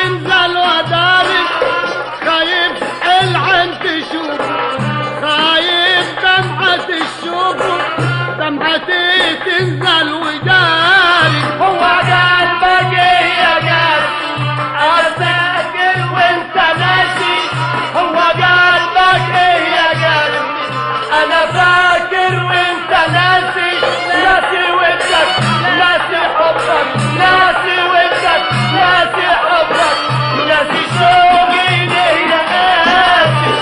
تنزل وداري خايف العين تشوف خايف دمعة الشوف دمعتي تنزل وداري هو قلبك ايه يا قلب افتكر وانت ناسي هو قلبك ايه يا قلب انا فاكر وانت ناسي ناسي ودك ناسي حبك ناسي ودك ناسي حبك ناسي شوقي ليه يا قاسي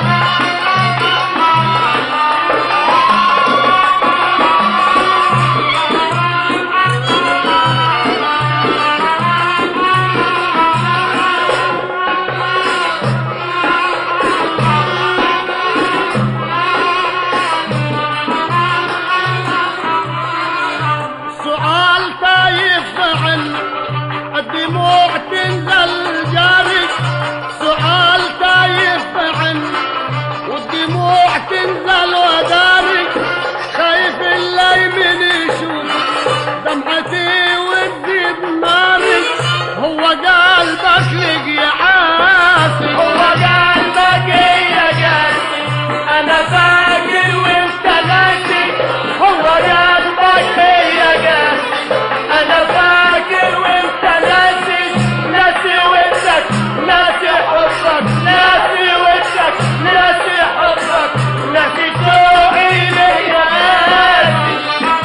سؤال تايف عن الدموع تنزل جاري سؤال تايف عن والدموع تنزل وداري خايف الليل يشوف دمعتي وتزيد ناري هو قلبك لقي عاسي هو قلبك ايه يا قاسي انا فاكر وانت ناسي هو قلبك ايه يا قاسي انا فاكر وانت ناسي ناسي ودك ناسي حبك ناسي ودك ناسي حبك ناسي شوقي ليه يا قاسي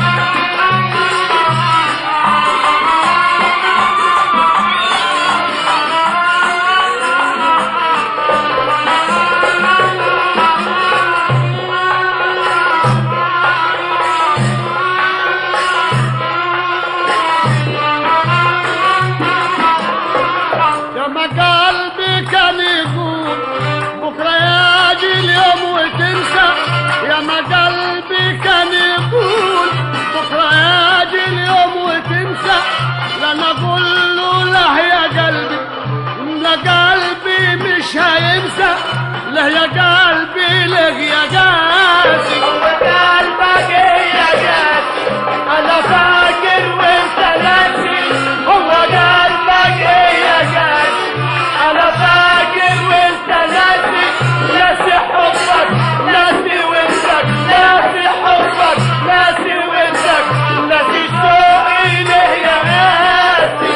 يا ما قلبي كان يقول بكرة يجي اليوم وتنسى يا ما قلبي كان يقول بكرة يجي اليوم وتنسى لا نقول له لا يا قلبي لا قلبي مش هينسى لا يا قلبي لك يا قاسي هو قلبك ايه يا قاسي انا فاكر وانت ناسي هو قلبك ايه يا قاسي انا فاكر وانت ناسي ناسي حبك ناسي ودك ناسي حبك ناسي ودك ناسي شوقي ليه يا قاسي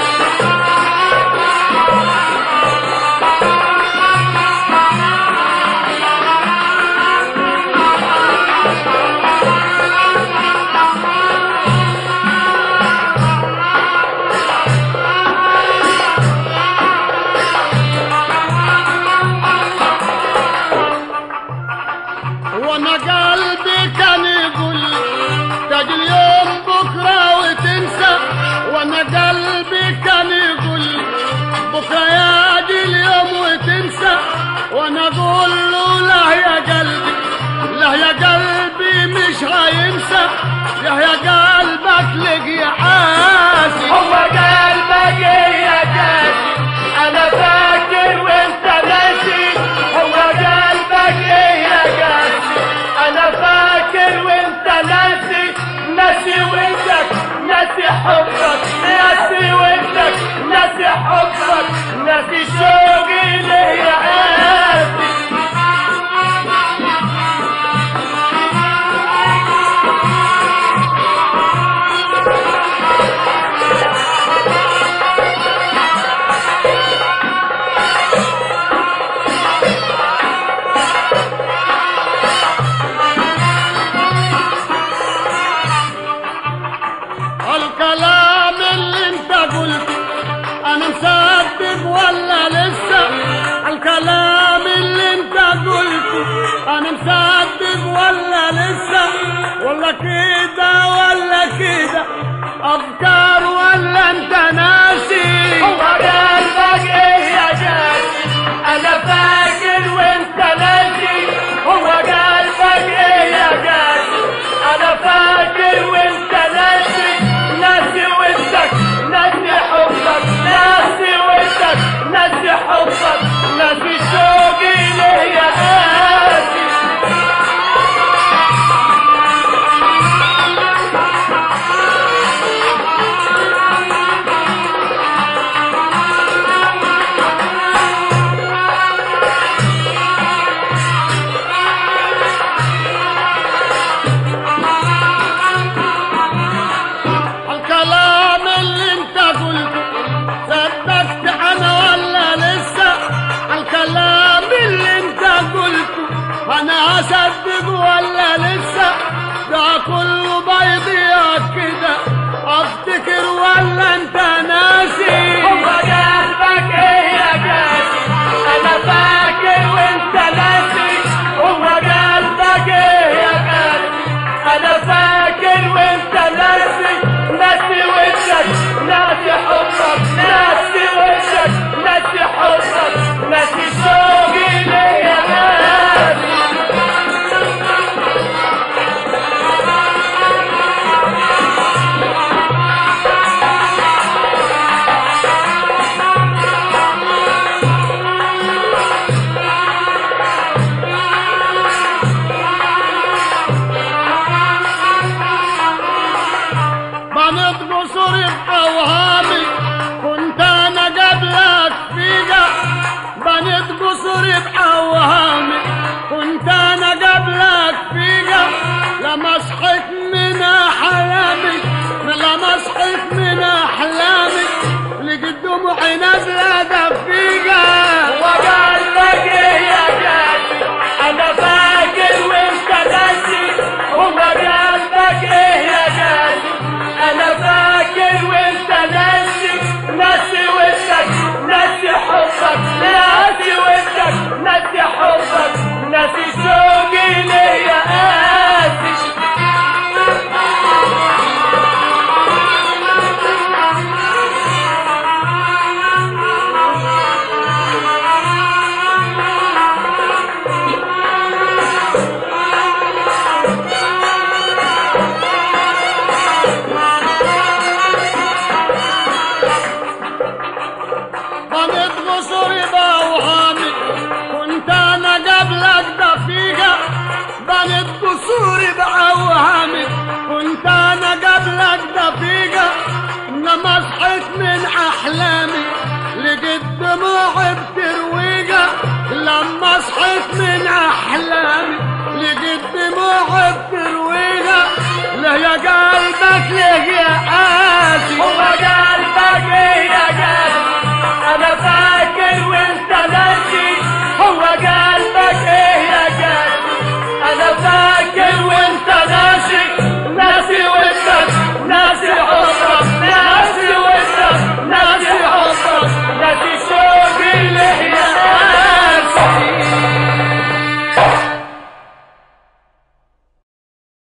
وانا قلبي كان يقول تجي اليوم بكره وتنسى وانا قلبي كان يقول بكره يجي اليوم وتنسى وانا اقول له لا يا قلبي لا يا قلبي مش هينسى يا يا قلبك لقي عاسي هو قلبك ايه يا قاسي انا فاكر وانت ناسي هو قلبك ايه يا قاسي انا فاكر وانت ناسي ناسي ودك ناسي حبك ناسي ودك ناسي حبك ناسي شوقي ليه يا قاسي الكلام اللي انت قلته انا مصدق ولا لسه الكلام اللي انت قلته انا مصدق ولا لسه ولا كده ولا كده افكار ولا انت ناسي هو قلبك ايه يا جاسي انا فاكر وانت ناسي هو قلبك ايه يا جاسي انا فاكر وانت ناسي ناسي ودك ناسي حبك ناسي ودك ناسي حبك ناسي شوقي ليه يا قاسي صوري بعوهمي كنت انا قبلك دقيقة انما صحيت من احلامي لقيت دموعي بترويقة لما صحيت من احلامي لقيت دموعي بترويقة له يا قلبك ليه يا